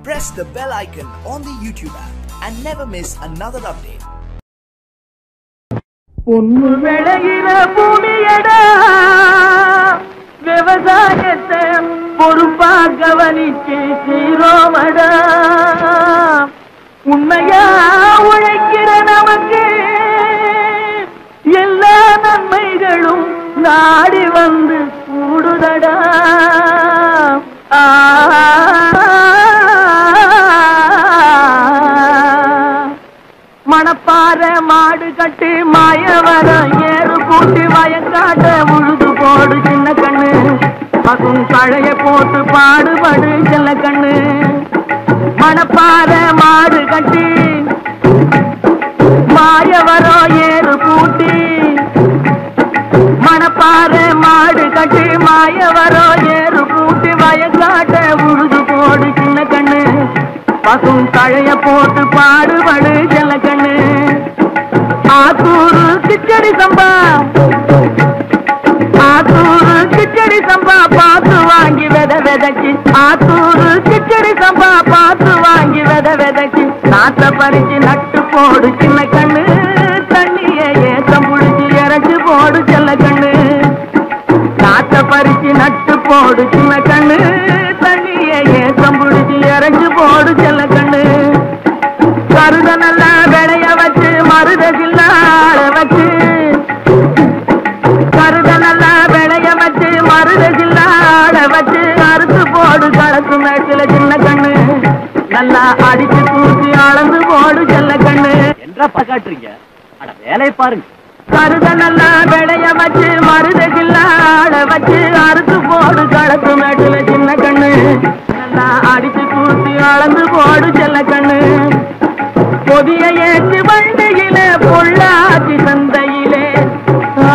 press the bell icon on the YouTube app and never miss another update. பொண்ணு விளையிற பூமியடா விவசாயத்தை பொறுப்பா கவனிச்சு சீரோமடா உண்மையா உழைக்கிற நமக்கு எல்லா நன்மைகளும் நாடி வந்து கூடுதடா ஆ மணப்பாற மாடு கட்டி மாயவரம் ஏறு கூட்டி வயக்காட்ட உழுது போடு சின்ன கண்ணு பசும் கழைய போட்டு பாடுபடு சின்ன கண்ணு மணப்பாற மாடு கட்டி மாயவரம் ஏறு கூட்டி மணப்பாற மாடு கட்டி மாயவரம் ஏறு கூட்டி வயக்காட்ட உழுது போடு சின்ன கண்ணு பசும் தழைய போட்டு பாடுபடு செல்ல கண்ணு ஆத்தூரு கிச்சடி சம்பா ஆத்தூரு கிச்சடி சம்பா பார்த்து வாங்கி வித விதைச்சு ஆத்தூரு கிச்சடி சம்பா பார்த்து வாங்கி வித விதைச்சு நாத்த பறிச்சு நட்டு போடு சின்ன கண்ணு தண்ணிய ஏத்தம் புடிச்சு இறச்சு போடு செல்ல கண்ணு காத்த பறிச்சு நட்டு போடு சின்ன கண்ணு தண்ணிய ஏத்தம் புடிச்சு இறச்சு போடு செல்ல கண்ணு கருத நல்லா விளைய வச்சு மருத சில்லாட வச்சு கருத நல்லா விளைய வச்சு மருத சில்லாட வச்சு அறுத்து போடு களத்து மேட்டில சின்ன கண்ணு நல்லா அடிச்சு தூக்கி அளந்து போடு செல்ல கண்ணு என்றா பாக்காட்டுறீங்க அட வேலையை பாருங்க கருத நல்லா விளைய வச்சு மருத சில்லாட வச்சு அறுத்து போடு களத்து மேட்டுல சின்ன கண்ணு நல்லா அடிச்சு தூக்கி அளந்து போடு செல்ல கண்ணு பொதிய ஏற்று வண்டியில பொள்ளாச்சி சந்தையிலே ஆ,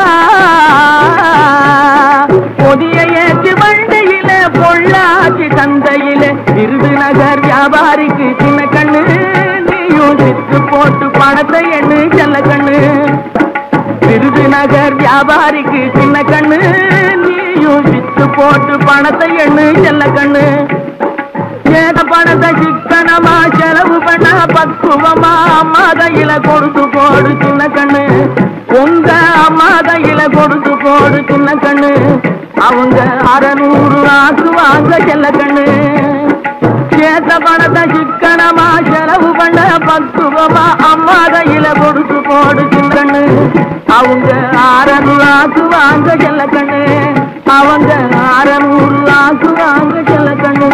பொதிய ஏற்று வண்டியில பொள்ளாச்சி சந்தையிலே விருதுநகர் வியாபாரிக்கு சின்ன கண்ணு நீயும் சித்து போட்டு பணத்தை எண்ணு செல்ல கண்ணு விருதுநகர் வியாபாரிக்கு சின்ன கண்ணு நீயும் வித்து போட்டு பணத்தை எண்ணு செல்ல கண்ணு ஏத பணத்தை சிக்கனமா செலவு பண்ண பக்குவமா அம்மா கையில கொடுத்து போடு சின்ன கண்ணு உங்க அம்மா கையில கொடுத்து போடு சின்ன கண்ணு அவங்க அறநூறு ஆக்குவாங்க செல்ல கண்ணு ஏத்த பணத்தை சிக்கனமா செலவு பண்ண பக்குவமா அம்மா கையில கொடுத்து போடு சின்ன கண்ணு அவங்க அறநூறு ஆக்குவாங்க செல்ல கண்ணு அவங்க அறநூறு ஆக்குவாங்க செல்ல கண்ணு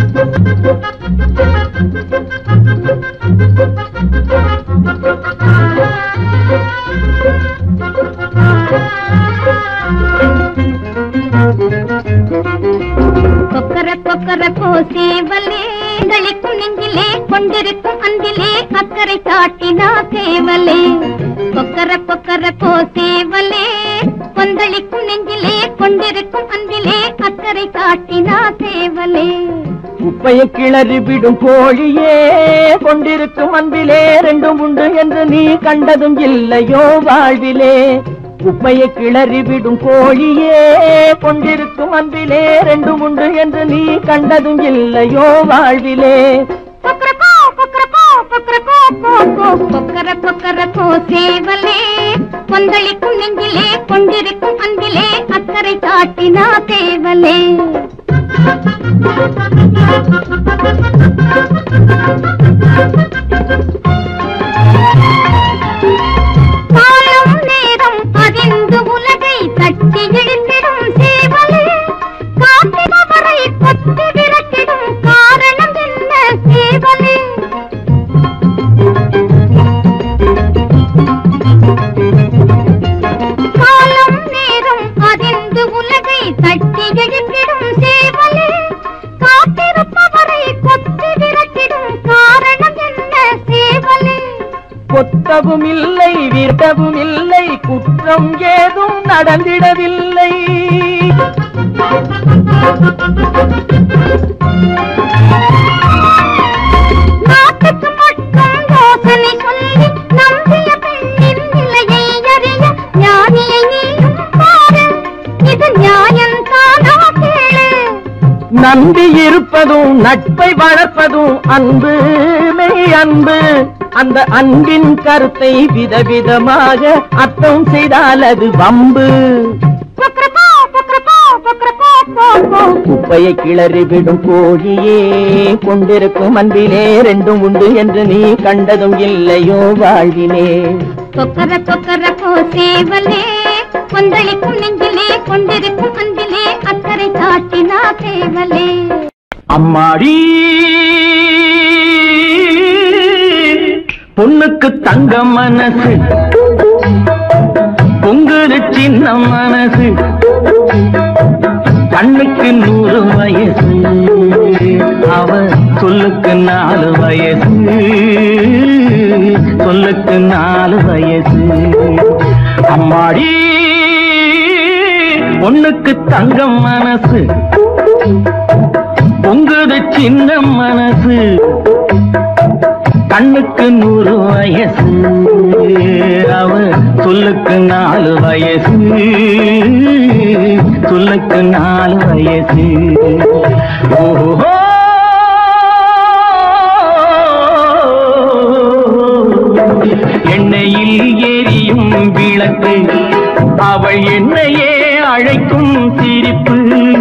கொக்கர கொக்கர கோசேவலே களிக்கும் நெஞ்சிலே கொண்டிருக்கும் அன்பிலே அக்கறை காட்டினா சேவலே கொக்கர கொக்கர கோசேவலே கொந்தளிக்கும் நெஞ்சிலே கொண்டிருக்கும் அன்பிலே அக்கறை காட்டினா சேவலே குப்பையை கிளறி விடும் கோழியே கொண்டிருக்கும் அன்பிலே ரெண்டும் உண்டு என்று நீ கண்டதும் இல்லையோ வாழ்விலே குப்பையை கிளறி விடும் கோழியே கொண்டிருக்கும் அன்பிலே ரெண்டும் உண்டு என்று நீ கண்டதும் இல்லையோ வாழ்விலே கொக்கரக்கோ கொக்கரக்கோ கொக்கரக்கோ கோ கோ கொக்கர கொக்கர கோசேவலே கொந்தளிக்கும் நெஞ்சிலே கொண்டிருக்கும் அன்பிலே அக்கறை காட்டினா சேவலே காலம் நேரம் அறிந்து உலகை தட்டி இழுத்திடும் சேவலே காத்திரவரை கொத்தி விரட்டிடும் காரணம் என்ன சேவலே காலம் நேரம் அறிந்து உலகை தட்டி இழுத்திடும் சேவலே காத்திருப்பவரை கொத்தி விரட்டிடும் காரணம் என்ன சேவலே கொத்தவும் இல்லை விரட்டவும் இல்லை குற்றம் ஏதும் நடந்திடவில்லை நாட்டுக்கு மட்டும் யோசனை சொல்லி நம்பிய பெண்ணின் நிலையை அறிய ஞானியை நீயும் பாரு இது நியாயம் தானா கேளு நம்பி இருப்பதும் நட்பை வளர்ப்பதும் அன்பு மெய் அன்பு அந்த அன்பின் கருத்தை விதவிதமாக அர்த்தம் செய்தால் அது வம்பு கொக்கரக்கோ, கொக்கரக்கோ, கொக்கரக்கோ, கோ, கோ. குப்பையை கிளறி விடும் கோழியே கொண்டிருக்கும் அன்பிலே ரெண்டும் உண்டு என்று நீ கண்டதும் இல்லையோ வாழ்விலே கொக்கர கொக்கர கோ சேவலே கொந்தளிக்கும் நெஞ்சிலே கொண்டிருக்கும் அன்பிலே அக்கறை காட்டினா சேவலே அம்மாடி பொண்ணுக்கு தங்க மனசு பொங்குது சின்ன மனசு கண்ணுக்கு நூறு வயசு அவ சொல்லுக்கு நாலு வயசு சொல்லுக்கு நாலு வயசு அம்மாடி பொண்ணுக்கு தங்க மனசு பொங்குது சின்ன மனசு கண்ணுக்கு நூறு வயசு அவ சொல்லுக்கு நாலு வயசு சொல்லுக்கு நாலு வயசு ஓஹோ எண்ணெயில் எரியும் விளக்கு அவள் என்னையே அழைக்கும் சிரிப்பு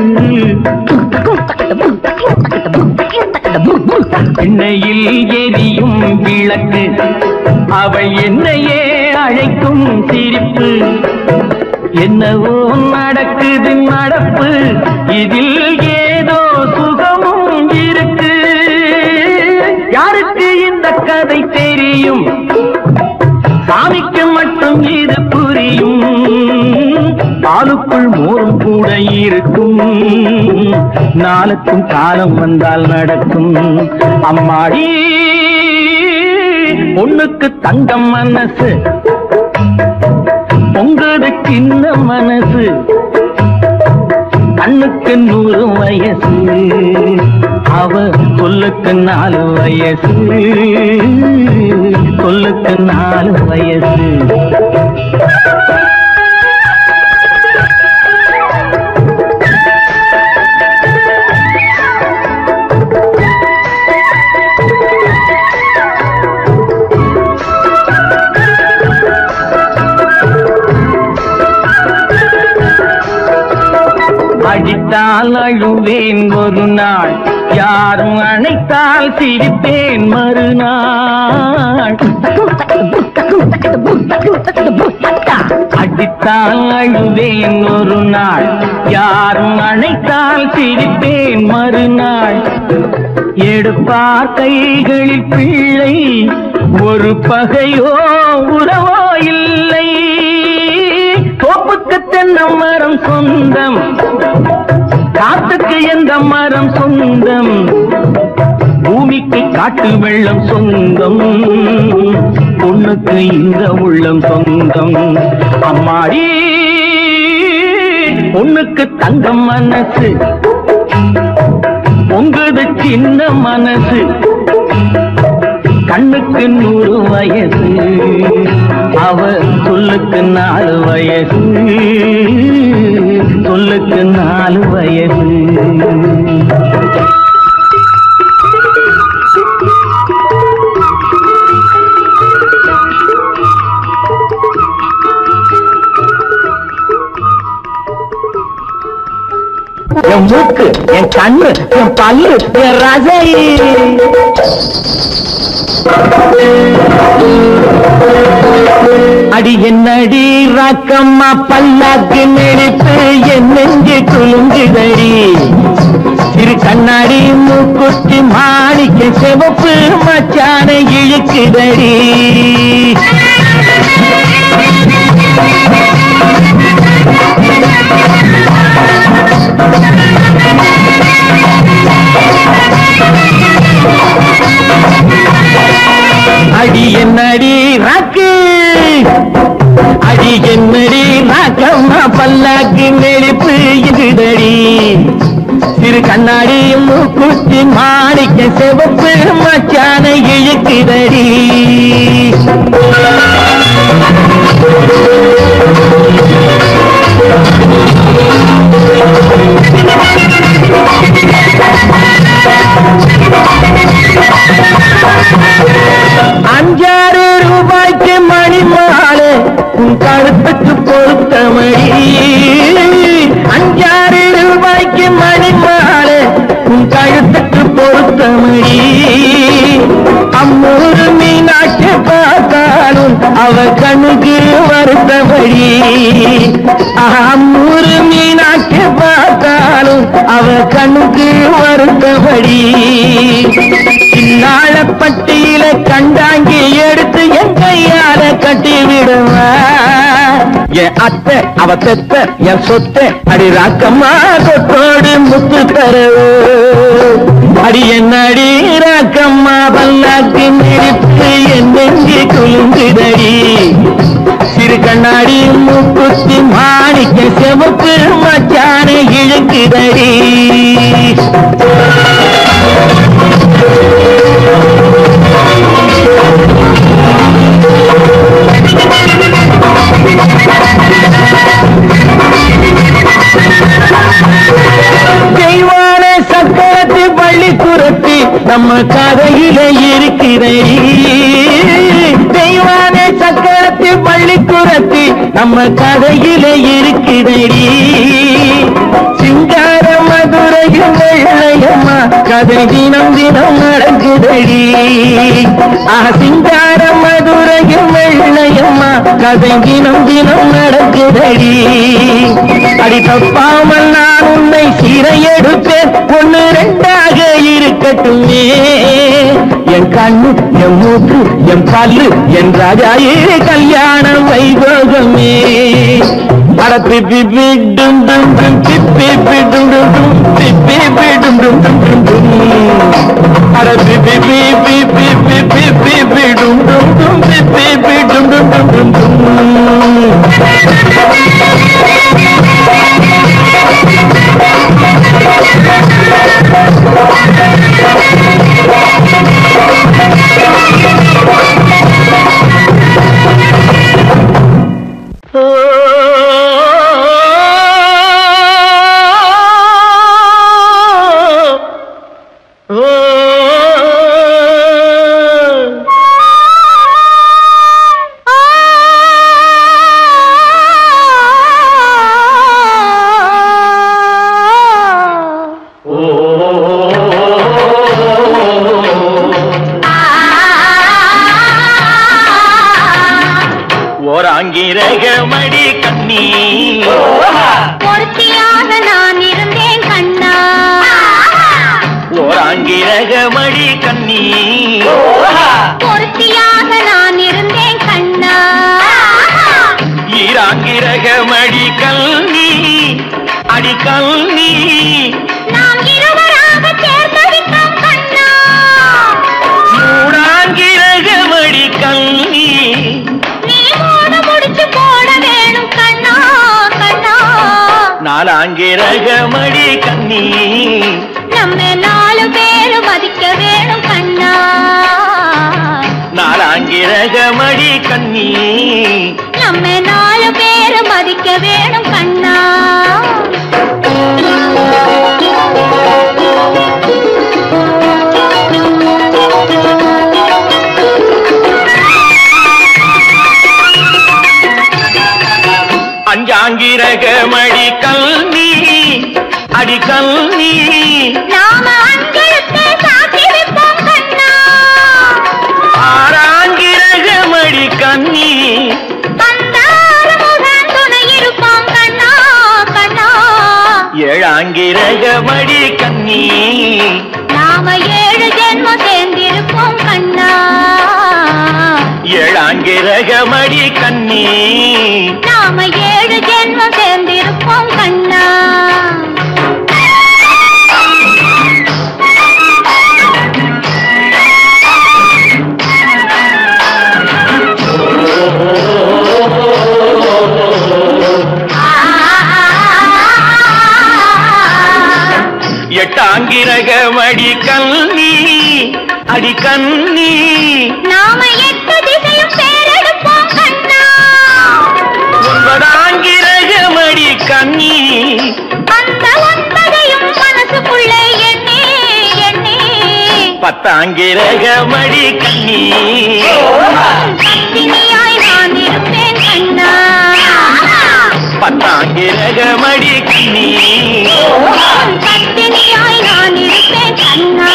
எண்ணெயில் எரியும் விளக்கு அவள் என்னையே அழைக்கும் சிரிப்பு என்னவோ நடக்குது நடப்பு இதில் ஏதோ சுகமும் இருக்கு யாருக்கு இந்த கதை தெரியும் சாமிக்கு மட்டும் இது புரியும் பாலுக்குள் மோரும் கூட இருக்கும் நாளுக்கும் காலம் வந்தால் நடக்கும் அம்மாடி பொண்ணுக்கு தங்கம் மனசு பொங்குது சின்ன மனசு கண்ணுக்கு நூறு வயசு அவ சொல்லுக்கு நாலு வயசு சொல்லுக்கு நாலு வயசு அடித்தால் அழுவேன் ஒரு நாள் யாரும் அணைத்தால் சிரிப்பேன் மறுநாள் அடித்தால் அழுவேன் ஒரு நாள் யாரும் அணைத்தால் சிரிப்பேன் மறுநாள் எடுப்பார் கைகளில் பிள்ளை ஒரு பகையோ உறவோ இல்லை தோப்புக்கு தென்னை மரம் சொந்தம் காத்துக்கு எந்த மரம் சொந்தம் பூமிக்கு காட்டு வெள்ளம் சொந்தம் பொண்ணுக்கு இந்த உள்ளம் சொந்தம் அம்மாடி பொண்ணுக்கு தங்கம் மனசு பொங்குது சின்ன மனசு கண்ணுக்கு நூறு வயசு அவ சொல்லுக்கு நாலு வயசு சொல்லுக்கு நாலு வயசு என் மூக்கு என் கண்ணு என் பல்லு என் ரசை அடி என்னடி ராக்கம்மா பல்லாக்கு நெளிப்பு என் நெஞ்சு குலுங்குதடி சிறு கண்ணாடி மூக்குத்தி மாணிக்க சிவப்பு மச்சான இழுக்குதடி அடி என்னடி ராக்கு அடி என்னடி ராக்கம்மா பல்லாக்கு நெளிப்பு இதுதடி சிறு கண்ணாடி மூக்குத்தி மாணிக்க சிவப்பு மச்சான இழுக்குதடி கழுத்துக்கு பொருத்தமடி அம்மூரு மீனாட்சி பார்த்தாலும் அவ கண்ணுக்கு வருத்தபடி அம்மூரு மீனாட்சி பார்த்தாலும் அவ கண்ணுக்கு வருத்தபடி சின்னாளப்பட்டியில கண்டாங்கி எடுத்து என் கையால கட்டி விடுவா என் அத்தை அவ பெத்த என் சொத்த அடி ராக்கம்மா சொத்தோடு முத்து தரவு அடி என்னடி ராக்கம்மா பல்லாக்கு நிறுத்து என் நெஞ்சு குலுங்குதடி சிறு கண்ணாடி மூக்குத்தி மாணிக்க செவப்பு மச்சான இழுக்குதடி தெய்வான சக்கரத்து பள்ளி குரத்தி நம்ம கதையில இருக்கிறடி தெய்வான சக்கரத்து பள்ளி குரத்தி நம்ம கதையில இருக்கிறடி சிங்கார மதுரையும் வெள்ளையம்மா கதை தினம் தினம் நடக்குதடி ஆ சிங்கார மதுரையும் வெள்ளையம்மா கதை தினம் தினம் நடக்குதடி அடி தப்பாமல் நான் உன்னை சீரை எடுப்பேன் ஒண்ணு ரெண்டாக இருக்கட்டுமே என் கண்ணு என் மூக்கு என் பல்லு என் ராஜாயே கல்யாண வைபோகமே அட பிப்பி பிடும் டும் டும் பிப்பி பிடும் டும் டும் பிப்பி பிடும் டும் டும் டும் டும் அட பிப்பி பிப்பி பிப்பி பிப்பி பிடும் டும் டும் பிப்பி பிடும் டும் டும் டும் டும் ஓராங்கிரகமடி கண்ணி பொருத்தியாக நான் இருந்தேன் கண்ணா ஓராங்கிரகமடி கண்ணி பொருத்தியாக நான் இருந்தேன் கண்ணா ஈராங்கிரகமடி கல்வி அடி கல்வி நாம் இருவராக சேர்ந்தடித்தோம் கண்ணா மூடாங்கிரகமடி கல்வி நீ மூடு முடிச்சு போட வேணும் கண்ணா கண்ணா நாலாங்கிரகமடி கண்ணி நம்ம நாலு பேரு மதிக்க வேணும் கண்ணா நாலாங்கிரகமடி கண்ணி நம்ம நாலு பேரு மதிக்க வேணும் கண்ணா அஞ்சாங்கிரகமடி கல்வி அடி கல்வி நாம அஞ்சலுக்கு சாட்சி வைப்போம் கண்ணா ஆறாங்கிரகமடி கண்ணி அந்த முகன் துணை இருப்போம் கண்ணா கண்ணா ஏழாங்கிரகமடி கண்ணி நாம ஏழு ஜென்மம் சேர்ந்திருப்போம் கண்ணா ஏழாங்கிரகமடி கண்ணி நாம ஏழு ஜென்மம் சேர்ந்திருப்போம் கண்ணா எட்டாங்கிரகமடி கண்ணி அடி கண்ணி நாம எட்டு திசையும் பேரெடுப்போம் கண்ணா ஒன்பதாங்கிரகமடி கண்ணி அந்த ஒன்பதையும் மனசுக்குள்ளே எண்ணி எண்ணி பத்தாங்கிரகமடி கண்ணி பத்தினியாய் நான் இருப்பேன் கண்ணா பத்தாங்கிரகமடி கண்ணி பத்தினியாய் நான் இருப்பேன் கண்ணா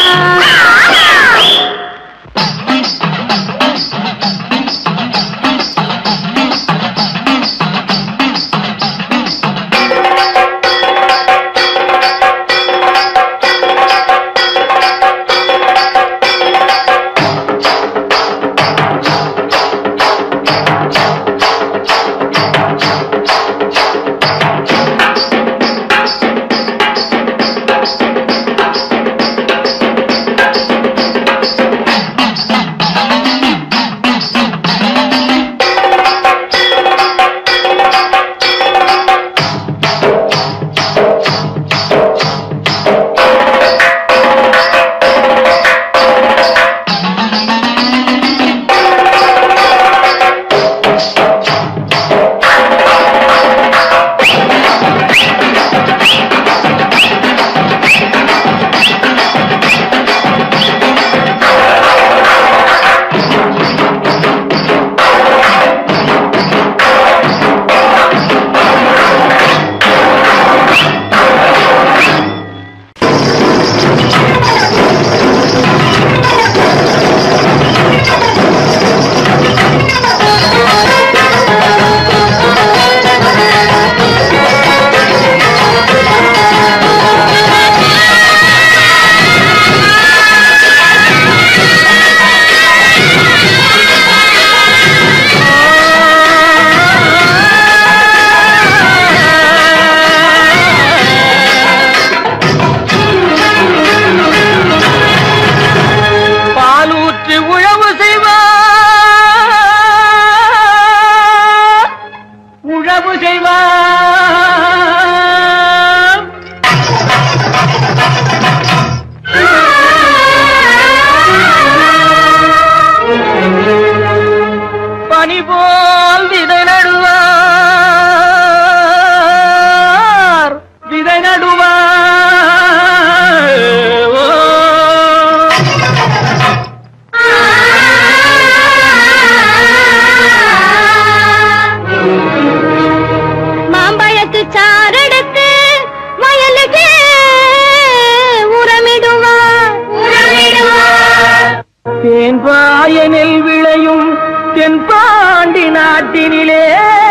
பாலூற்று உழவு செய்வார் உழவு செய்வார் பனி போல் விதை நடுவார் விதை நடுவார் ஓ. மாம்பழத்து சாரெடுத்து வயலுக்கு உரமிடுவார் உரமிடுவார் தேன்பாய நெல் விளையும் தென்பாண்டி நாட்டினிலே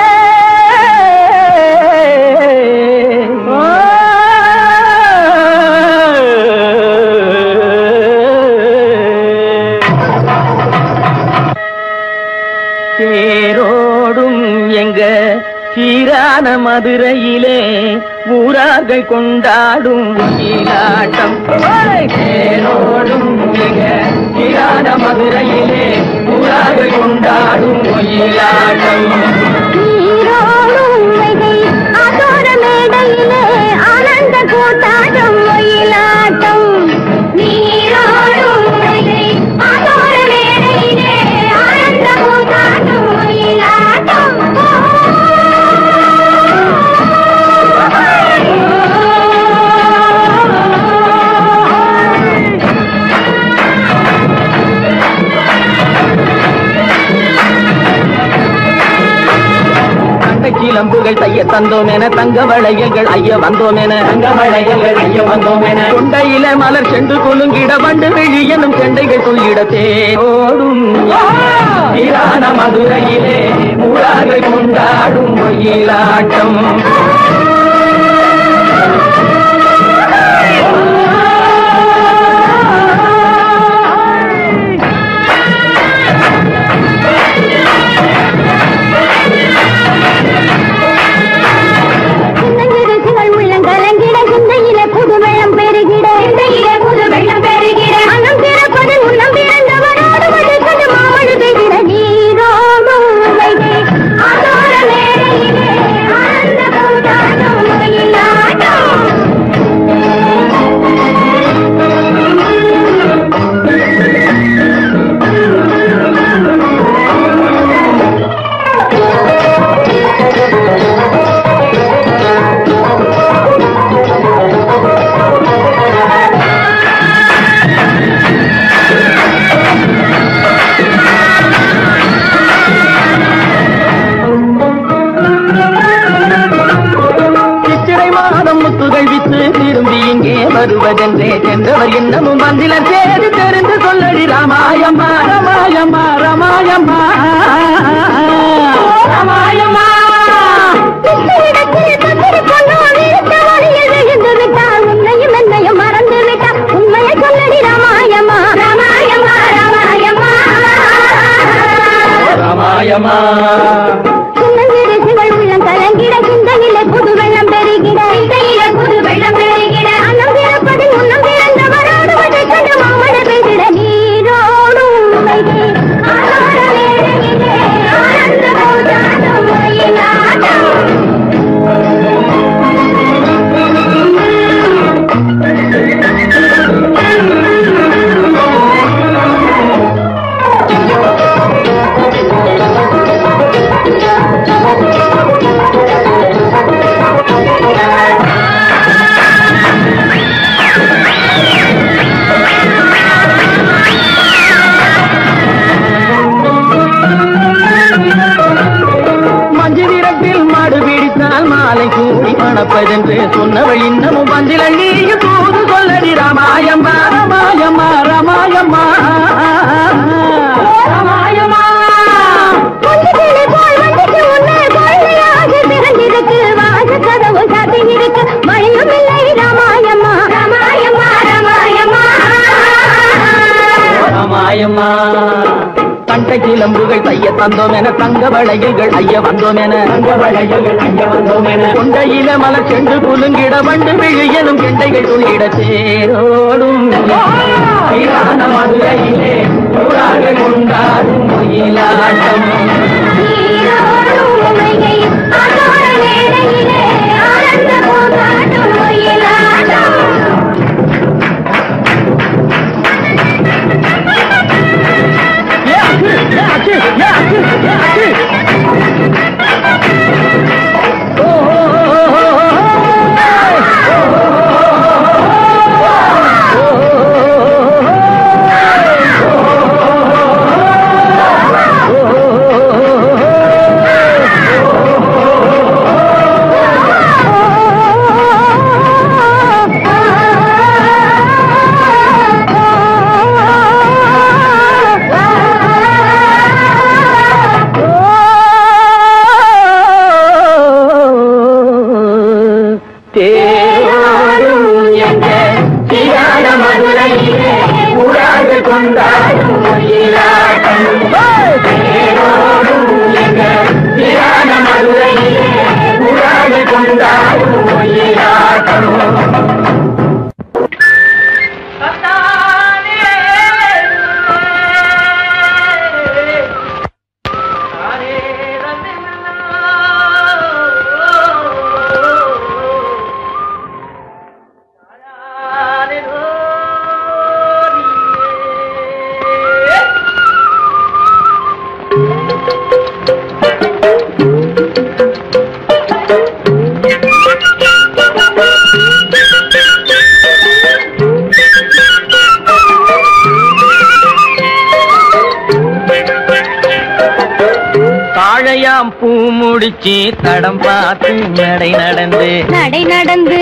தேரோடும் எங்க சீரான மதுரையிலே ஊரார்கள் கொண்டாடும் ஒயிலாட்டம் தேரோடும் எங்க சீரான மதுரையிலே ஊரார்கள் கொண்டாடும் ஒயிலாட்டம் நீரோடும் வைகை அதோர மேடையிலே ஆனந்த கூத்தாட்டம் ஒயிலாட்டம் நீரோடும் வைகை அதோர மேடையிலே ஆனந்த கூத்தாட்டம் ஒயிலாட்டம் கண்ட கிளம்புகள் தைய தந்தோம் என தங்க வளையல்கள் ஐய வந்தோம் என தங்க வளையல்கள் ஐய வந்தோம் என கொண்டையில மலர் சென்று குலுங்கிட வண்டு விழி எனும் செண்டைகள் துள்ளிட தேரோடும் ஈரான மதுரையிலே ஊரார்கள் கொண்டாடும் ஒயிலாட்டம் சின்னஞ்சிறுசுகள் உள்ளம் கலங்கிட சிந்தையிலே புது வெள்ளம் பெருகிட சிந்தையிலே புது வெள்ளம் பெருகிட அன்னம் பிறப்பது உள்ளம் பிறந்தவரோடு வந்து கொஞ்ச மாமழு பெய்கிற நீரோடும் வைகை அதோர மேடையிலே ஆனந்த கூட்டாட்டம் என்றே சென்றவர் இன்னமும் வந்திலர் சேது தெரிந்து சொல்லடி ராமாயம்மா ராமாயம்மா ராமாயம்மா ராமாயம்மா கிருஷ்ணனிடத்தில் தந்திரி பொன்னோடு இருக்க வழியில் விழுந்து விட்டால் உன்னையும் என்னையும் மறந்து விட்டால் உண்மையை சொல்லடி ராமாயமா ராமாயமா ராமாயமா ராமாயம்மா சின்னஞ்சிறு சிவள் உள்ளம் கலங்கிட சிந்தையிலே புது வெள்ளம் பெருகிட சிந்தையிலே புது வெள்ளம் பெருகிட அன்னம் பிறப்பதில் முன்னம் பிறந்தவரோடு வதை கண்டு மாமழை பெய்திட நீரோடும் உமையே, ஆனோட வேளையிலே ஆனந்த பூஜாடும் மயிலாட்டம். மஞ்சு விரட்டில் மாடு பிடித்தால் மாலை கூடி மணப்பதென்று சொன்னவள் இன்னமும் பந்திலள்ளியும் தூது சொல்லடி ராமாயம்மா ராமாயம்மா ராமாயம்மா ராமாயம்மா பொன்னிக்கிளி போல் வண்டிக்கு முன்னே கொள்ளையாக திறந்திருக்கு வாச கதவு சாத்தியிருக்கு மழையும் இல்லை ராமாயம்மா ராமாயம்மா ராமாயம்மா ராமாயம்மா கண்ட கிளம்புகள் தைய தந்தோம் என தங்க வளையல்கள் ஐய வந்தோம் என தங்க வளையல்கள் ஐய வந்தோம் என கொண்டையில மலர் சென்று குலுங்கிட வண்டு விழு எனும் கெண்டைகள் துள்ளிட தேரோடும் ஈரான மதுரையிலே ஊராக கொண்டாடும் மயிலாட்டம் நீரோடும் உமையை ஆனோட வேளையிலே ஆனந்த பூங்காட்டும் மயிலாட்டம். ஏ அச்சு, ஏ அச்சு, ஏ அச்சு, ஏ அச்சு. ஓ, ஓ, ஓ, ஓ, தேரோடும் எங்க சீரான மதுரையிலே ஊராக கொண்டாடும் மயிலாட்டம். தேரோடும் எங்க சீரான மதுரையிலே ஊராக கொண்டாடும் மயிலாட்டம். தாழையாம் பூ முடிச்சு தடம் பார்த்து நடை நடந்து நடை நடந்து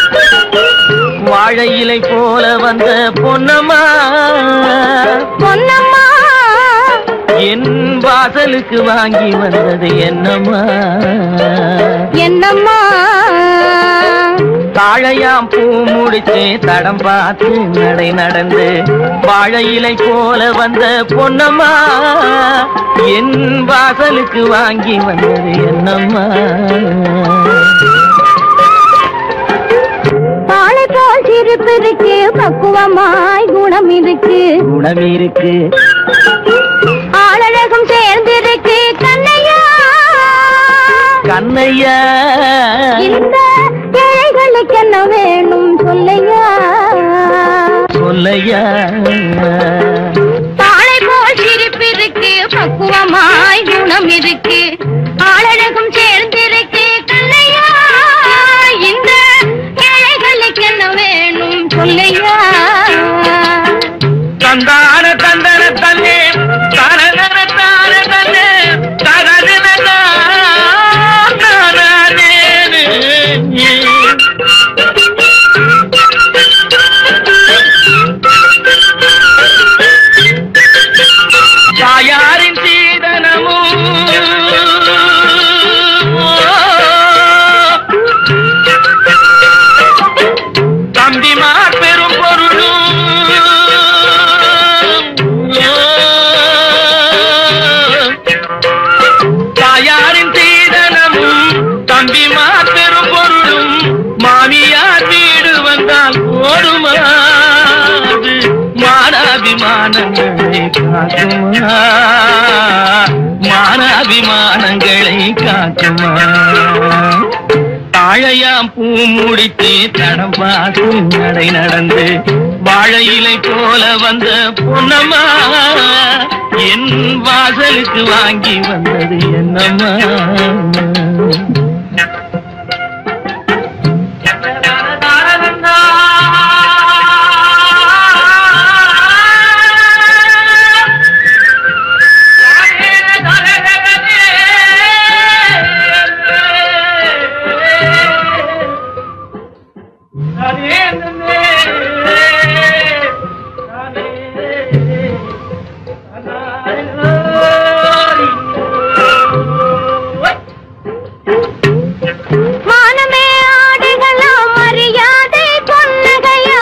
வாழை இலை போல வந்த பொன்னம்மா பொன்னம்மா என் வாசலுக்கு வாங்கி வந்தது என்னம்மா என்னம்மா தாழையாம் பூ முடிச்சு தடம் பார்த்து நடை நடந்து வாழை இலை போல வந்த பொன்னம்மா என் வாசலுக்கு வாங்கி வந்தது என்னம்மா பாலை போல் சிரிப்பு இருக்கு பக்குவமாய் குணம் இருக்கு குணம் இருக்கு ஆளழகும் சேர்ந்திருக்கு கண்ணையா கண்ணையா இந்த ஏழைகளுக்கு என்ன வேணும் சொல்லையா சொல்லையா பாலை போல் சிரிப்பு இருக்கு பக்குவமாய் குணம் இருக்கு ஆளழகும் சேர்ந்திருக்கு கண்ணையா இந்த ஏழைகளுக்கு என்ன வேணும் சொல்லையா தந்தான தந்தன தன்னே தனதன தான தன்னே தனதன தானே மானாபிமானங்களை காக்குமா மானாபிமானங்களை காக்குமா தாழையாம் பூ முடித்து தடம் பார்த்து நடை நடந்து வாழை இலை போல வந்த பொன்னம்மா என் வாசலுக்கு வாங்கி வந்தது என்னம்மா மானமே ஆடைகளா மரியாதை பொன்னகையா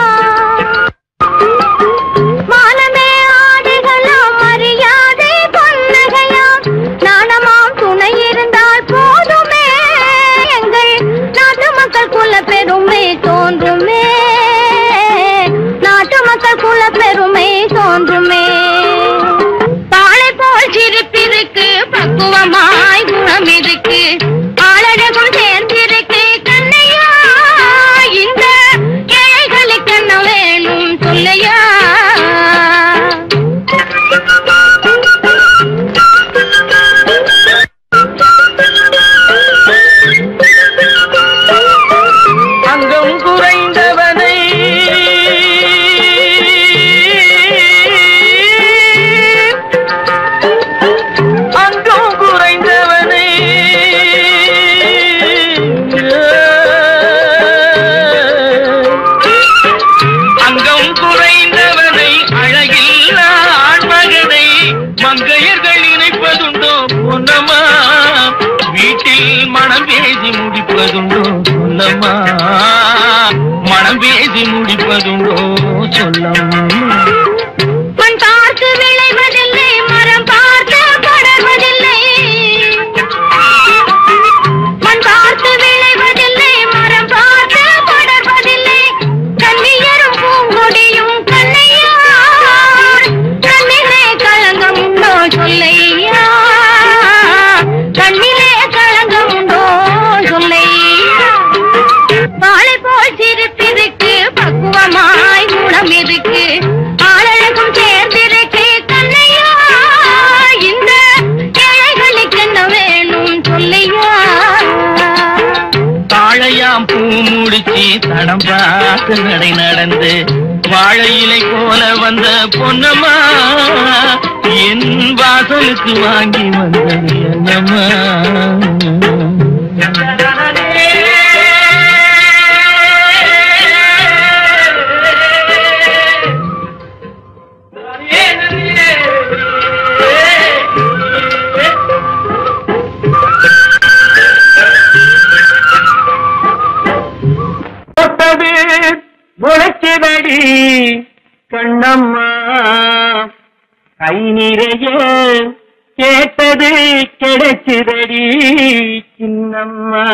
மானமே ஆடைகளா மரியாதை பொன்னகையா நாணமாம் துணை இருந்தால் போதுமே எங்கள் நாட்டு மக்கள் குல பெருமை தோன்றுமே நாட்டு மக்கள் குல பெருமை தோன்றுமே தாளை போல் சிரிப்பிருக்கு பக்குவமாய் குணம் இருக்கு ஆளழகும் சேர்ந்திருக்கு கண்ணையா இந்த ஏழைகளுக்கு என்ன வேணும் சொல்லையா அங்கம் குறைந்தவனை அங்கம் குறைந்தவனை அங்கம் குறைந்தவனை அழகில் ஆண்மகனை மங்கையர்கள் நினைப்பதுண்டோ பொன்னம்மா வீட்டில் மனம் பேசி முடிப்பதுண்டோ சொல்லம்மா மனம் பேசி முடிப்பதுண்டோ சொல்லம்மா மண் பார்த்து விளைவதில்லை மரம் பார்த்து படர்வதில்லை மண் பார்த்து விளைவதில்லை மரம் பார்த்து படர்வதில்லை கண்ணியரும் பூங்கொடியும் கண்ணையா கண்ணிலே களங்கம் உண்டோ சொல்லையா கண்ணிலே களங்கம் உண்டோ சொல்லையா வாழை போல் சிரிப்பிருக்கு பக்குவமாய் குணம் இருக்கு ஆளழகும் சேர்ந்திருக்கு கண்ணையா இந்த ஏழைகளுக்கு என்ன வேணும் சொல்லையா தாழையாம் பூ முடிச்சு தடம் பார்த்து நடை நடந்து வாழை இலை போல வந்த பொன்னம்மா என் வாசலுக்கு வாங்கி வந்தது என்னம்மா தொட்டது முளைச்சதடி கண்ணம்மா கை நிறைய கேட்டது கிடைச்சதடி சின்னம்மா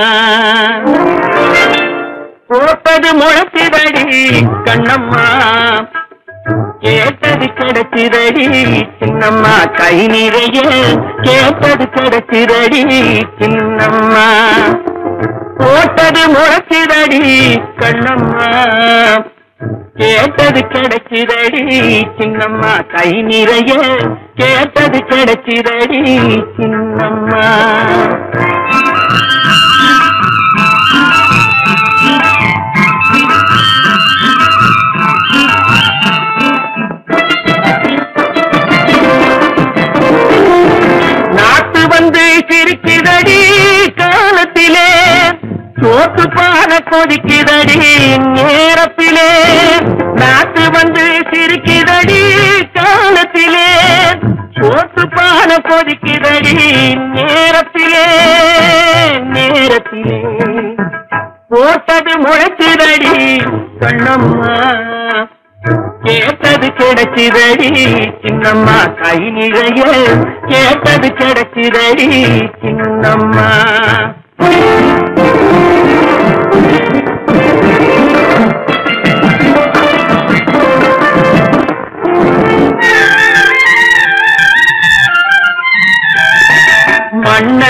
போட்டது முளைச்சதடி கண்ணம்மா கேட்டது கிடைச்சிரடி சின்னம்மா கை நிறைய கேட்டது கிடைச்சிரடி சின்னம்மா போட்டது முளைச்சிரடி கண்ணம்மா கேட்டது கிடைச்சிரடி சின்னம்மா கை நிறைய கேட்டது கிடைச்சிரடி சின்னம்மா நாட்டு வந்து சிரிக்குதடி காலத்திலே சோத்து பான கொதிக்குதடி நேரத்திலே நாட்டு வந்து சிரிக்குதடி காலத்திலே சோத்து பான கொதிக்குதடி நேரத்திலே நேரத்திலே போட்டது முளைச்சுதடி கண்ணம்மா கேட்டது கிடைச்சிதடி சின்னம்மா கை நிறைய கேட்டது கிடைச்சிதடி சின்னம்மா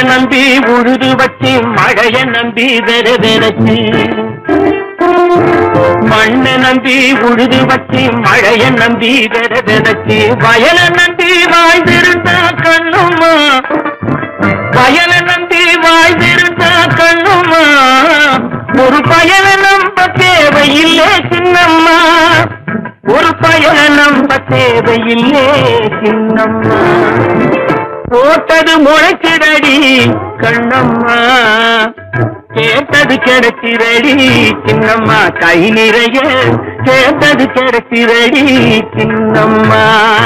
நம்பி உழுது வச்சு மழைய நம்பி வெற வெறச்சு மண்ணை நம்பி உழுது வச்சு மழைய நம்பி வெற வெறச்சு வயல நம்பி வாழ்ந்திருந்தா கண்ணுமா வயல நம்பி வாழ்ந்திருந்தா கண்ணுமா ஒரு பயல நம்ப தேவையில்லை சின்னம்மா ஒரு பயல நம்ப தேவையில்லே சின்னம்மா போட்டது முளைச்சிடடி கண்ணம்மா கேட்டது கிடைச்சிரடி சின்னம்மா கை நிறைய கேட்டது கிடைச்சிரடி சின்னம்மா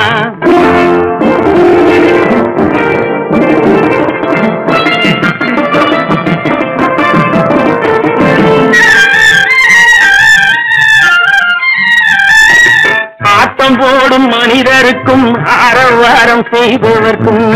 ஆட்டம் போடும் மனிதருக்கும் ஆரவாரம் செய்பவர்க்கும்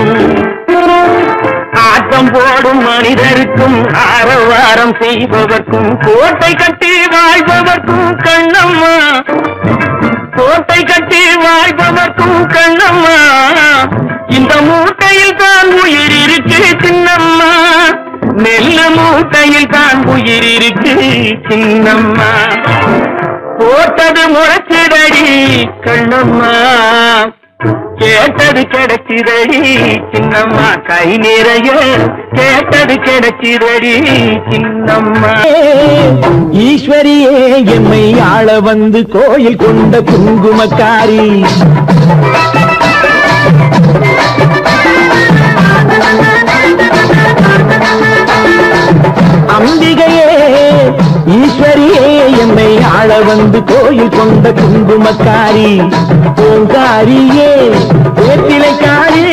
ஆட்டம் போடும் மனிதருக்கும் ஆரவாரம் செய்பவர்க்கும் கோட்டை கட்டி வாழ்பவர்க்கும் கண்ணம்மா கோட்டை கட்டி வாழ்பவர்க்கும் கண்ணம்மா இந்த மூட்டையில் தான் உயிர் இருக்கு சின்னம்மா நெல்லு மூட்டையில் தான் உயிர் இருக்கு சின்னம்மா போட்டது முளைச்சிடடி கண்ணம்மா கேட்டது கிடைச்சிரடி சின்னம்மா கை நிறைய கேட்டது கிடைச்சிரடி சின்னம்மா ஈஸ்வரியே எம்மை ஆள வந்து கோயில் கொண்ட குங்குமக்காரி அம்பிகையே ஈஸ்வரியே எம்மை ஆள வந்து கோயில் கொண்ட குங்குமக்காரி பூங்காரியே வேப்பிலைக்காரி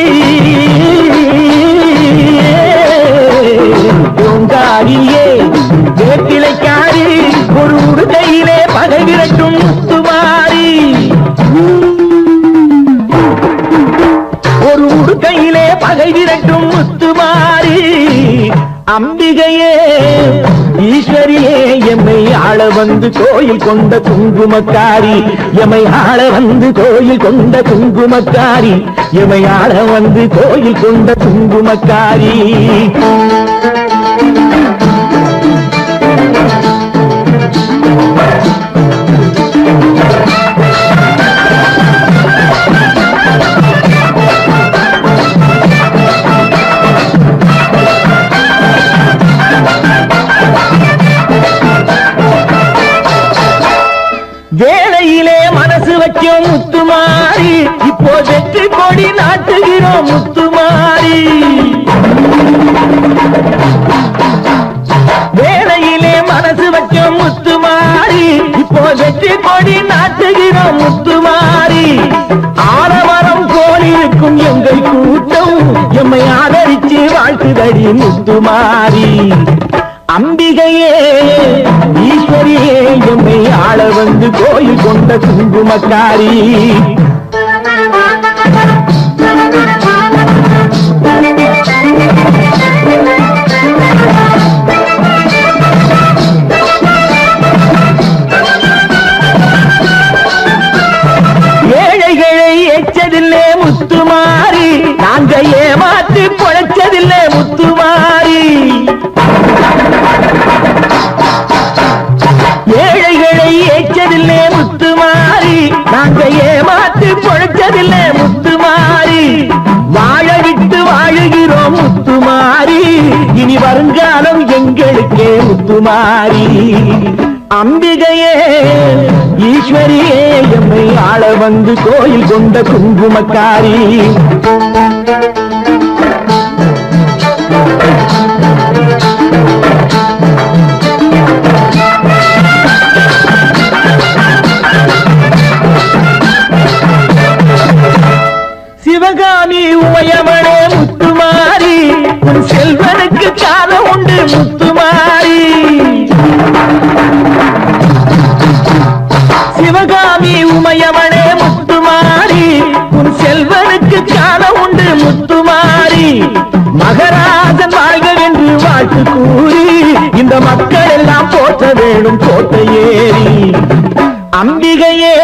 பூங்காரியே வேப்பிலைக்காரி ஒரு உடுகையிலே பகை விரட்டும் முத்துமாரி ஒரு உடுக்கையிலே பகை விரட்டும் முத்துமாரி அம்பிகையே ஈஸ்வரியே எம்மை ஆள வந்து கோயில் கொண்ட குங்குமக்காரி எமை ஆள வந்து கோயில் கொண்ட குங்குமக்காரி எமை ஆள வந்து கோயில் கொண்ட குங்குமக்காரி வேளையிலே மனசு வைக்கும் முத்துமாரி இப்போ வெற்றி கொடி நாட்டுகிறோம் முத்துமாரி வேளையிலே மனசு வைக்கும் முத்துமாரி இப்போ வெற்றி கொடி நாட்டுகிறோம் முத்துமாரி ஆலமரம் கோலிருக்கும் எங்கள் கூட்டம் எம்மை ஆதரிச்சு வாழ்த்துதடி முத்துமாரி அம்பிகையே ஈஸ்வரியே எம்மை ஆள வந்து கோயில் கொண்ட குங்குமக்காரி ஏழைகளை எச்சதில்லே முத்துமாரி நாங்க ஏமாற்றி பொழைச்சதில்லை முத்துமாரி ஏழைகளை ஏச்சதில்லை முத்துமாரி நாங்க ஏமாத்து பொழைச்சதில்லை முத்துமாரி வாழ விட்டு வாழுகிறோம் முத்துமாரி இனி வருங்காலம் எங்களுக்கே முத்துமாரி அம்பிகையே ஈஸ்வரியே எம்மை ஆள வந்து கோயில் கொண்ட குங்குமக்காரி சிவகாமி உமையவளே முத்துமாரி உன் செல்வனுக்கு காலம் உண்டு முத்துமாரி சிவகாமி உமையவளே முத்துமாரி உன் செல்வனுக்கு காலம் உண்டு முத்துமாரி மகராஜன் வாழ்க என்று வாழ்த்து கூறி இந்த மக்கள் எல்லாம் போற்ற வேணும் கோட்டை ஏறி அம்பிகையே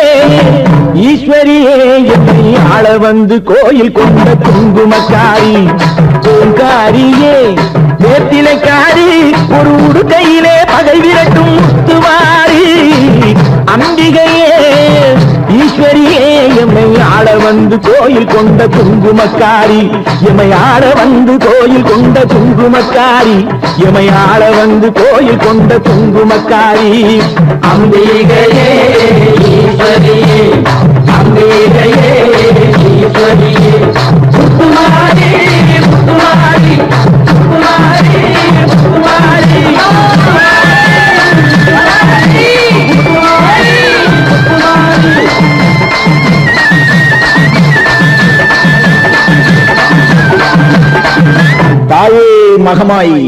ஈஸ்வரியே என்னை ஆள வந்து கோயில் கொண்ட குங்குமக்காரி பூங்காரியே வேப்பிலைக்காரி ஒரு உடுக்கையிலே பகை விரட்டும் முத்துவாரி அம்பிகையே ஈஸ்வரியே எம்மை ஆள வந்து கோயில் கொண்ட குங்குமக்காரி எம்மை ஆள வந்து கோயில் கொண்ட குங்குமக்காரி எம்மை ஆள வந்து கோயில் கொண்ட குங்குமக்காரி அம்பிகையே ஈஸ்வரியே அம்பிகையே ஈஸ்வரியே முத்துமாரி முத்துமாரி முத்துமாரி முத்துமாரி தாயே மகமாயி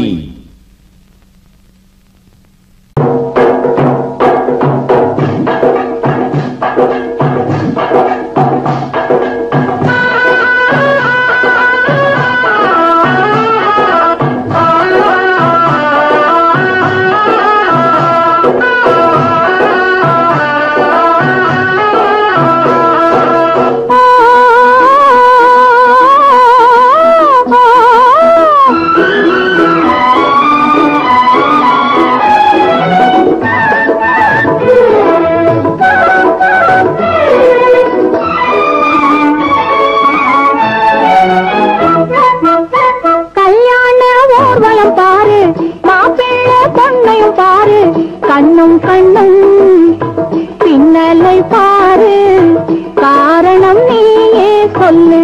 கல்யாண ஊர்வலம் பாரு மாப்பிள்ளை பொண்ணையும் பாரு கண்ணும் கண்ணும் பின்னலை பாரு காரணம் நீயே சொல்லு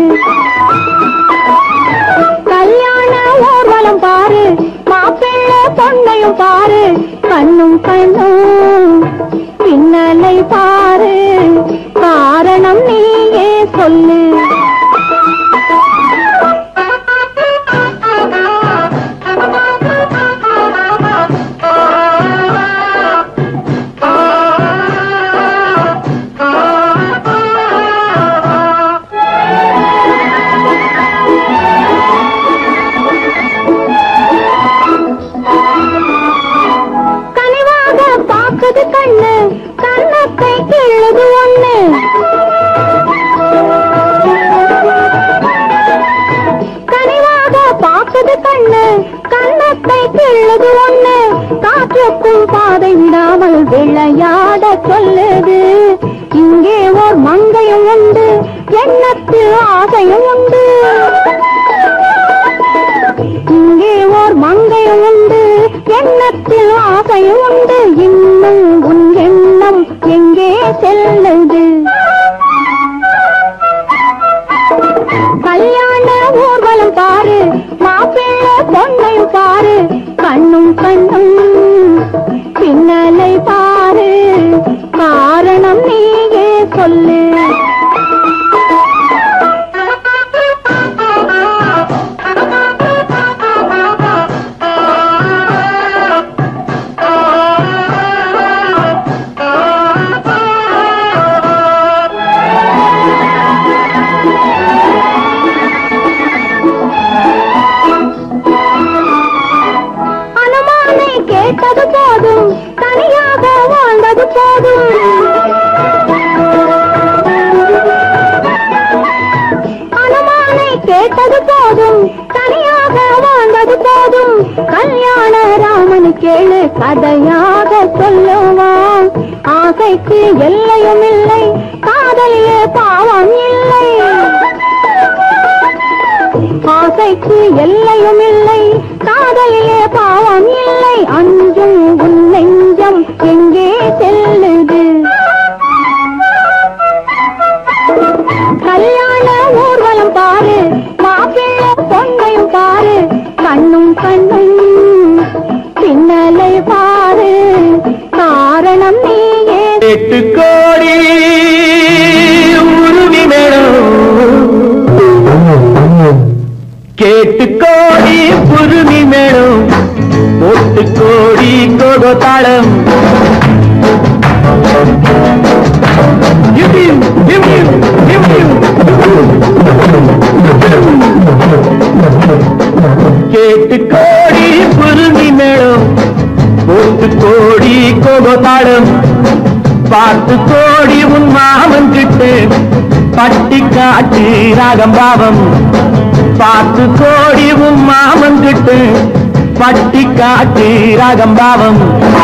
கல்யாண ஊர்வலம் பாரு மாப்பிள்ளை பொண்ணையும் பாரு கண்ணும் கண்ணும் பின்னலை பாரு காரணம் நீயே சொல்லு கனிவாக பாக்குது கண்ணு கண்ணத்தை கிள்ளுது ஒண்ணு கனிவாக பாக்குது கண்ணு கண்ணத்தை கிள்ளுது ஒண்ணு காற்றுக்கும் பாதை விடாமல் விளையாட சொல்லுது இங்கே ஓர் மங்கையும் உண்டு எண்ணத்தில் ஆசையும் உண்டு இங்கே ஓர் மங்கையும் உண்டு எண்ணத்தில் ஆசையும் உண்டு இன்னும் உன் எண்ணம் எங்கே செல்லுது கல்யாண ஊர்வலம் பாரு மாப்பிள்ளை பொண்ணையும் பாரு கண்ணும் கண்ணும் பின்னலை பாரு காரணம் நீயே சொல்லு அனுமானை கேட்டது போதும் தனியாக வாழ்ந்தது போதும் அனுமானை கேட்டது போதும் தனியாக வாழ்ந்தது போதும் கல்யாண ராமனு கேளு கதையாக சொல்லுவான் ஆசைக்கு எல்லையும் இல்லை காதலிலே பாவம் இல்லை ஆசைக்கு எல்லையும் இல்லை காதலிலே பாவம் இல்லை அஞ்சும் உன் நெஞ்சம் எங்கே செல்லுது கல்யாண ஊர்வலம் பாரு மாப்பிள்ளை பொண்ணையும் பாரு கண்ணும் கண்ணும் பின்னலை பாரு காரணம் நீயே எட்டு கோடி உருவி மேடம் கேட்டு கோடி புருமி மேடம் ஒட்டு கோடி கோகோ தாளம் இவ்வியும், இவ்வியும், இவ்வியும். கேட்டு கோடி புருமி மேடம் ஒட்டு கோடி கோகோ தாளம் பார்த்து கோடி உன் மாமன் கிட்டு பட்டி காட்டு ராகம் பாவம் பார்த்து கோடி உன் மாமங்கிட்டு பட்டி காட்டு ராகம் பாவம்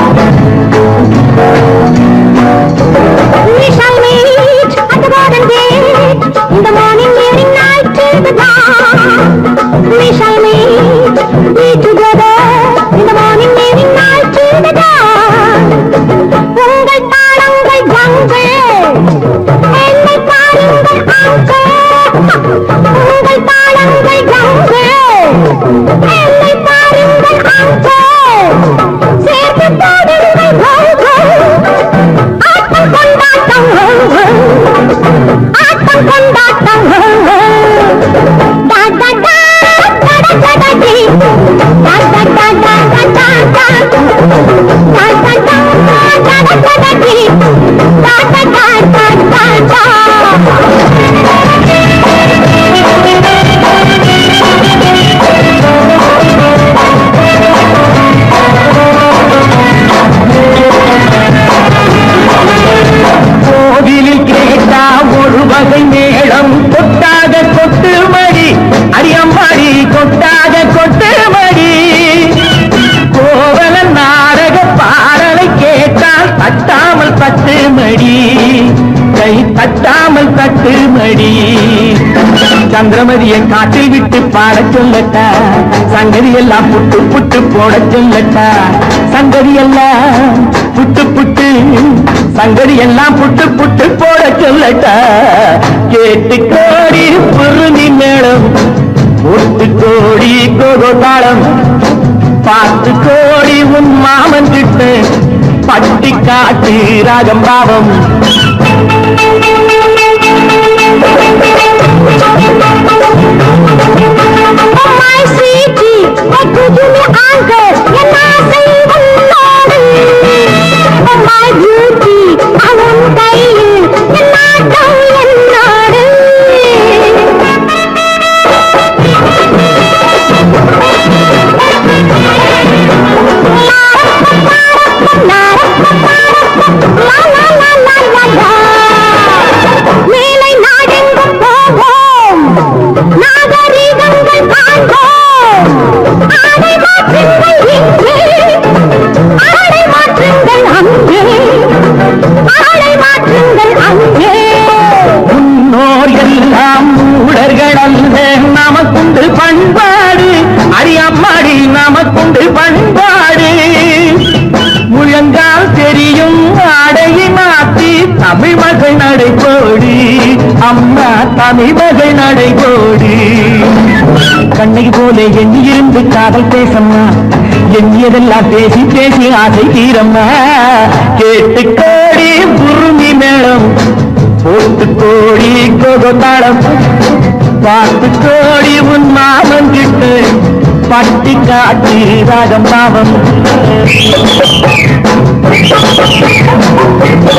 We shall meet at the garden gate in the morning, evening, night till the dawn. We shall meet, be together in the morning, evening, night till the dawn. உங்கள் தாளங்கள் கங்கள் என்னை பாருங்கள் அங்கள் உங்கள் தாளங்கள் கங்கள் என்னை பாருங்கள் அங்கள் சேர்த்து பாடுங்கள் கங்கள் ஆட்டம் கொண்டாட்டம் ஆட்டம் கொண்டாட்டம் டா டா டா டா டா டா டா டி. டா டா டா டா டா டா டா. டா டா டா டா டா டா டா டி. டா டா டா டா டா டா. கோவிலில் கேட்டா ஒரு வகை மேளம் கொட்டாக கொட்டு மடி அடியம்பாடி கொட்டாக கொட்டு மடி கோவல நாடக பாடலை கேட்டால் தட்டாமல் தட்டு மடி கை தட்டாமல் தட்டு மடி சந்திரமதியை காட்டில் விட்டு பாடச் சொல்லட்டா சங்கதி எல்லாம் புட்டு புட்டு போடச் சொல்லட்டா சங்கதி எல்லாம் புட்டு புட்டு சங்கதி எல்லாம் புட்டு புட்டு போட சொல்லட்டா கேட்டு கோடி புருதி மேளம் ஒட்டு கோடி கோகோ தாளம் பார்த்து கோடி உன் மாமன் கிட்ட பட்டி காட்டு ராகம் பாவம் Oh my sweetie, what could you be anchor? என் ஆசை உன்னோடு. Oh my beauty, அவன் கையில் என் நாட்டம் என்னோடு. லா, லா, லா, லா, லா, லா. மேலை நாடெங்கும் போவோம் நாகரீகங்கள் காண்போம் ஆடை மாற்றுங்கள் இங்கே ஆடை மாற்றுங்கள் அங்கே ஆடை மாற்றுங்கள் அங்கே முன்னோர் எல்லாம் மூடர்கள் அல்ல நமக்குண்டு பண்பாடு அடியம்மாடி நமக்குண்டு பண்பாடு முழங்கால் தெரியும் ஆடையை மாற்றி தமிழ் மகள் நடைபோடி அம்மா தமிழ் மகள் நடைபோடி கண்ணகி போல எண்ணியிருந்து காதல் பேசம்மா எண்ணியதெல்லாம் பேசி பேசி ஆசை தீரம்மா கேட்டு கோடி புருமி மேளம் போட்டு கோடி கோகோத்தாளம் பார்த்து கோடி உன் மாமன் கிட்டு பட்டி காட்டி ராகம் பாவம்